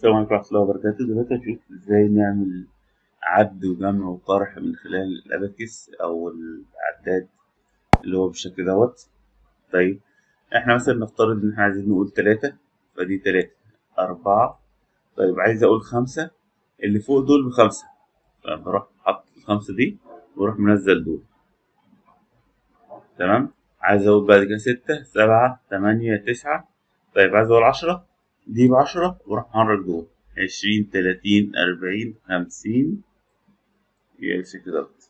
السلام عليكم ورحمة الله وبركاته دلوقتي هنشوف ازاي نعمل عد وجمع وطرح من خلال الأباكس أو العداد اللي هو بالشكل دوت طيب احنا مثلا نفترض إن احنا عايزين نقول تلاتة فدي تلاتة أربعة طيب عايز أقول خمسة اللي فوق دول بخمسة فبروح حاطط الخمسة دي وأروح منزل دول تمام عايز أقول بعد كده ستة سبعة تمانية تسعة طيب عايز أقول عشرة دي بعشرة وأروح محرك دول عشرين تلاتين أربعين خمسين يبقى بالشكل دوت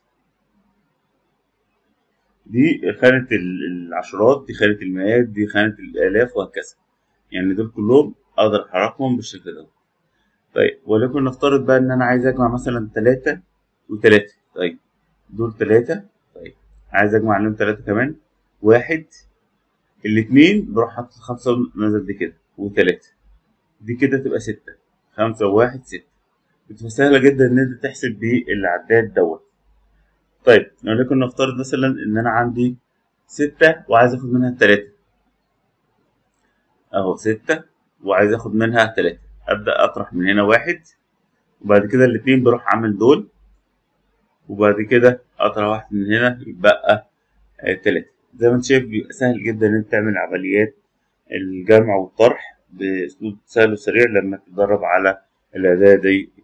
دي خانة ال- العشرات دي خانة المئات دي خانة الآلاف وهكذا يعني دول كلهم أقدر أحركهم بالشكل ده طيب ولكن نفترض بقى إن أنا عايز أجمع مثلا تلاتة وتلاتة طيب دول تلاتة طيب عايز أجمع عليهم تلاتة كمان واحد الاتنين بروح حاطط خمسة ونزل دي كده وتلاتة دي كده تبقى ستة خمسة وواحد ستة بتبقى سهلة جدا إن أنت تحسب بالعداد دوت طيب ولكن نفترض مثلا إن أنا عندي ستة وعايز آخد منها تلاتة أهو ستة وعايز آخد منها تلاتة أبدأ أطرح من هنا واحد وبعد كده الاتنين بروح أعمل دول وبعد كده أطرح واحد من هنا يتبقى آه، تلاتة زي ما أنت شايف بيبقى سهل جدا إن أنت تعمل عمليات الجمع والطرح بأسلوب سهل وسريع لما تتدرب على الأداة دي